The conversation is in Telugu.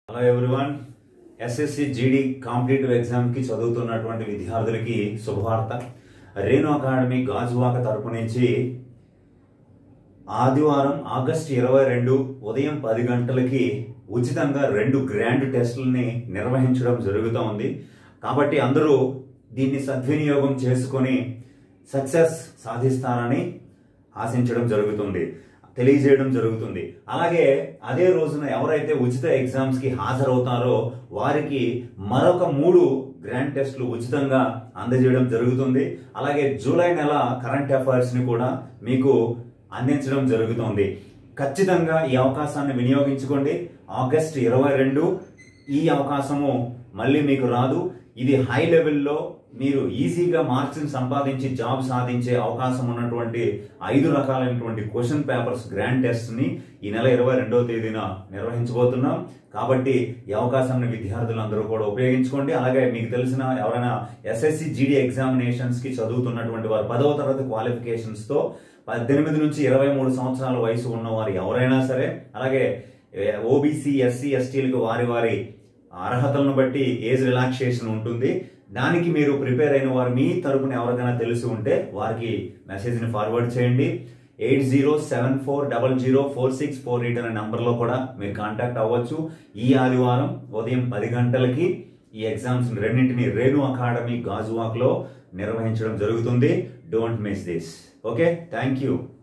hello everyone SSC GD competitive ఎగ్జామ్కి చదువుతున్నటువంటి విద్యార్థులకి శుభవార్త రేణు అకాడమీ గాజువాక తరపు నుంచి ఆదివారం ఆగస్టు ఇరవై రెండు ఉదయం పది గంటలకి ఉచితంగా రెండు గ్రాండ్ టెస్టులని నిర్వహించడం జరుగుతూ ఉంది కాబట్టి అందరూ దీన్ని సద్వినియోగం చేసుకొని సక్సెస్ సాధిస్తారని ఆశించడం జరుగుతుంది తెలియజేయడం జరుగుతుంది అలాగే అదే రోజున ఎవరైతే ఉచిత ఎగ్జామ్స్ కి హాజరవుతారో వారికి మరొక మూడు గ్రాండ్ టెస్టులు ఉచితంగా అందజేయడం జరుగుతుంది అలాగే జూలై నెల కరెంట్ అఫైర్స్ ని కూడా మీకు అందించడం జరుగుతుంది ఖచ్చితంగా ఈ అవకాశాన్ని వినియోగించుకోండి ఆగస్ట్ ఇరవై రెండు ఈ అవకాశము మళ్ళీ మీకు రాదు ఇది హై లెవెల్లో మీరు ఈజీగా మార్క్స్ సంపాదించి జాబ్ సాధించే అవకాశం ఉన్నటువంటి ఐదు రకాలైనటువంటి క్వశ్చన్ పేపర్స్ గ్రాండ్ టెస్ట్ ని ఈ నెల ఇరవై రెండవ తేదీన నిర్వహించబోతున్నాం కాబట్టి ఈ అవకాశాన్ని విద్యార్థులందరూ కూడా ఉపయోగించుకోండి అలాగే మీకు తెలిసిన ఎవరైనా ఎస్ఎస్సి జీడీ ఎగ్జామినేషన్స్ కి చదువుతున్నటువంటి వారు పదవ తరగతి క్వాలిఫికేషన్స్ తో పద్దెనిమిది నుంచి ఇరవై మూడు సంవత్సరాల వయసు ఉన్నవారు ఎవరైనా సరే అలాగే ఓబీసీ ఎస్సీ ఎస్టీలకు వారి వారి అర్హతలను బట్టి ఏజ్ రిలాక్సేషన్ ఉంటుంది దానికి మీరు ప్రిపేర్ అయిన వారు మీ తరపున ఎవరికైనా తెలిసి ఉంటే వారికి మెసేజ్ని ఫార్వర్డ్ చేయండి eight zero seven four double zero four six four eight అనే నంబర్లో కూడా మీరు కాంటాక్ట్ అవ్వచ్చు ఈ ఆదివారం ఉదయం పది గంటలకి ఈ ఎగ్జామ్స్ రెండింటిని రేణు అకాడమీ గాజువాక్లో నిర్వహించడం జరుగుతుంది don't miss this okay thank you